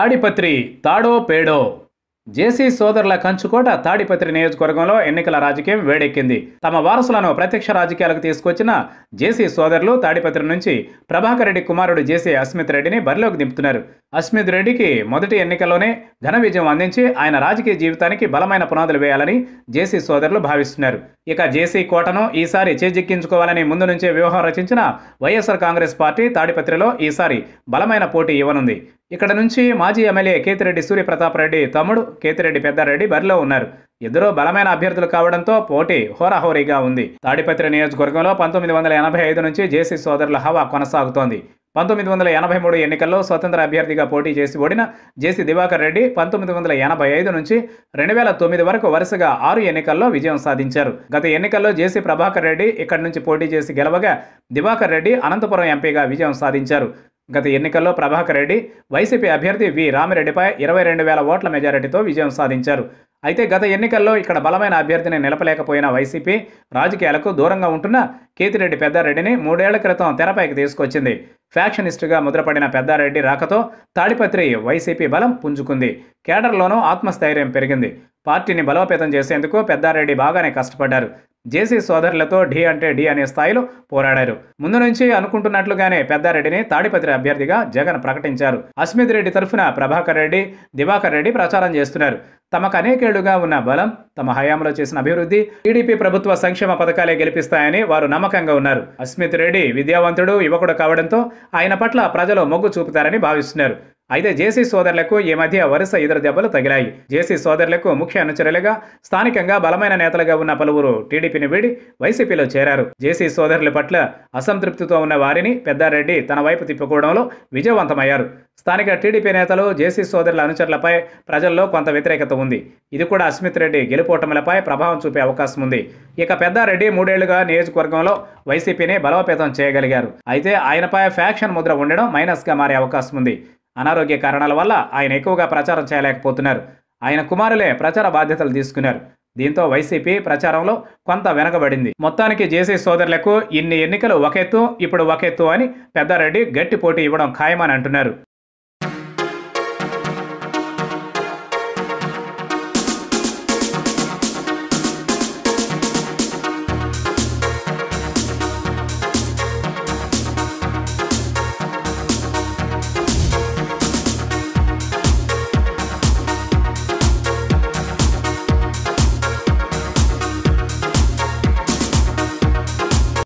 తాడిపత్రి తాడో పేడో జేసీ సోదరుల కంచుకోట తాడిపత్రి నియోజకవర్గంలో ఎన్నికల రాజకీయం వేడెక్కింది తమ వారసులను ప్రత్యక్ష రాజకీయాలకు తీసుకొచ్చిన జేసీ సోదరులు తాడిపత్రి నుంచి ప్రభాకర్ రెడ్డి కుమారుడు జేసీ అస్మిత్ రెడ్డిని బరిలోకి దింపుతున్నారు అస్మిత్ రెడ్డికి మొదటి ఎన్నికల్లోనే ఘన విజయం అందించి ఆయన రాజకీయ జీవితానికి బలమైన పునాదులు వేయాలని జేసీ సోదరులు భావిస్తున్నారు ఇక జేసీ కోటను ఈసారి చేజిక్కించుకోవాలని ముందు నుంచే వ్యూహం రచించిన వైఎస్ఆర్ కాంగ్రెస్ పార్టీ తాడిపత్రిలో ఈసారి బలమైన పోటీ ఇవ్వనుంది ఇక్కడ నుంచి మాజీ ఎమ్మెల్యే కేతిరెడ్డి సూర్యప్రతాప్ రెడ్డి తమ్ముడు కేతిరెడ్డి పెద్దారెడ్డి బరిలో ఉన్నారు ఇద్దరు బలమైన అభ్యర్థులు కావడంతో పోటీ హోరాహోరీగా ఉంది తాడిపత్రి నియోజకవర్గంలో పంతొమ్మిది వందల ఎనభై ఐదు నుంచి జేసీ సోదరుల హవా కొనసాగుతోంది పంతొమ్మిది వందల ఎనభై మూడు ఎన్నికల్లో స్వతంత్ర అభ్యర్థిగా పోటీ చేసి ఓడిన జేసీ దివాకర్ రెడ్డి పంతొమ్మిది వందల ఎనభై ఐదు నుంచి రెండు వేల తొమ్మిది వరకు వరుసగా ఆరు ఎన్నికల్లో విజయం సాధించారు గత ఎన్నికల్లో జేసీ ప్రభాకర్ రెడ్డి ఇక్కడి నుంచి పోటీ చేసి గెలవగా దివాకర్ రెడ్డి అనంతపురం ఎంపీగా విజయం సాధించారు గత ఎన్నికల్లో ప్రభాకర్ రెడ్డి వైసీపీ అభ్యర్థి వి రామిరెడ్డిపై ఇరవై రెండు వేల ఓట్ల మెజారిటీతో విజయం సాధించారు అయితే గత ఎన్నికల్లో ఇక్కడ బలమైన అభ్యర్థిని నిలపలేకపోయిన వైసీపీ రాజకీయాలకు దూరంగా ఉంటున్న కేతిరెడ్డి పెద్దారెడ్డిని మూడేళ్ల క్రితం తెరపైకి తీసుకొచ్చింది ఫ్యాక్షనిస్టుగా ముద్రపడిన పెద్దారెడ్డి రాకతో తాడిపత్రి వైసీపీ బలం పుంజుకుంది కేడర్లోనూ ఆత్మస్థైర్యం పెరిగింది పార్టీని బలోపేతం చేసేందుకు పెద్దారెడ్డి బాగానే కష్టపడ్డారు జేసీ సోదరులతో ఢీ అంటే ఢీ అనే స్థాయిలో పోరాడారు ముందు నుంచి అనుకుంటున్నట్లుగానే పెద్దారెడ్డిని తాడిపత్రి అభ్యర్థిగా జగన్ ప్రకటించారు అస్మిత్ రెడ్డి తరఫున ప్రభాకర్ రెడ్డి దివాకర్ రెడ్డి ప్రచారం చేస్తున్నారు తమకు అనేకేళ్లుగా ఉన్న బలం తమ హయాంలో చేసిన అభివృద్ధి టీడీపీ ప్రభుత్వ సంక్షేమ పథకాలే గెలిపిస్తాయని వారు నమ్మకంగా ఉన్నారు అస్మిత్ రెడ్డి విద్యావంతుడు యువకుడు కావడంతో ఆయన పట్ల ప్రజలు మొగ్గు చూపుతారని భావిస్తున్నారు అయితే జేసీ సోదరులకు ఈ మధ్య వరుస ఎదురు దెబ్బలు తగిలాయి జేసీ సోదరులకు ముఖ్య అనుచరులుగా స్థానికంగా బలమైన నేతలుగా ఉన్న పలువురు టీడీపీని వీడి వైసీపీలో చేరారు జేసీ సోదరుల పట్ల అసంతృప్తితో ఉన్న వారిని పెద్దారెడ్డి తన వైపు తిప్పుకోవడంలో విజయవంతమయ్యారు స్థానిక టీడీపీ నేతలు జేసీ సోదరుల అనుచరులపై ప్రజల్లో కొంత వ్యతిరేకత ఉంది ఇది కూడా అస్మిత్ రెడ్డి గెలుపోటములపై ప్రభావం చూపే అవకాశం ఉంది ఇక పెద్దారెడ్డి మూడేళ్లుగా నియోజకవర్గంలో వైసీపీని బలోపేతం చేయగలిగారు అయితే ఆయనపై ఫ్యాక్షన్ ముద్ర ఉండడం మైనస్గా మారే అవకాశం ఉంది అనారోగ్య కారణాల వల్ల ఆయన ఎక్కువగా ప్రచారం చేయలేకపోతున్నారు ఆయన కుమారులే ప్రచార బాధ్యతలు తీసుకున్నారు దీంతో వైసీపీ ప్రచారంలో కొంత వెనకబడింది మొత్తానికి జేసీ సోదరులకు ఇన్ని ఎన్నికలు ఒకెత్తు ఇప్పుడు ఒకెత్తు అని పెద్దారెడ్డి గట్టి పోటీ ఇవ్వడం ఖాయమని అంటున్నారు